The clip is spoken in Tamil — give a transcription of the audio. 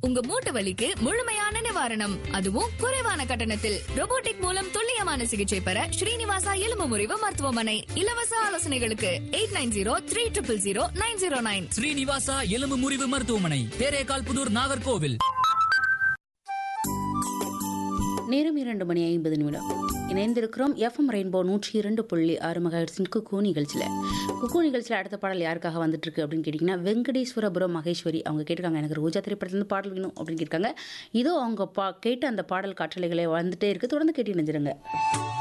உங்க மூட்டு வலிக்கு முழுமையான நிவாரணம் அதுவும் குறைவான கட்டணத்தில் robotic மூலம் துல்லியமான சிகிச்சை பெற ஸ்ரீனிவாசா எலும்பு முறிவு மருத்துவமனை இலவச ஆலோசனைகளுக்கு eight nine zero three triple zero nine zero nine Srinivasa எலும்பு முறிவு மருத்துவமனை தேரேகால் புதூர் நாகர்கோவில் நேரம் இரண்டு மணி ஐம்பது நிமிடம் இணைந்திருக்கிறோம் எஃப்எம் ரெயின்போ நூற்றி இரண்டு புள்ளி ஆறு மகாஹெட்ஸின் குக்கு நிகழ்ச்சியில் குக்கு நிகழ்ச்சியில் அடுத்த பாடல் யாருக்காக வந்துட்டு இருக்கு அப்படின்னு கேட்டிங்கன்னா வெங்கடேஸ்வரபுரம் மகேஸ்வரி அவங்க கேட்டிருக்காங்க எனக்கு ரோஜா திரைப்படத்துலேருந்து பாடல் வேணும் அப்படின்னு கேட்டிருக்காங்க இதோ அவங்க பா கேட்ட அந்த பாடல் காற்றலைகளை வந்துட்டே இருக்கு தொடர்ந்து கேட்டு நினைச்சிருங்க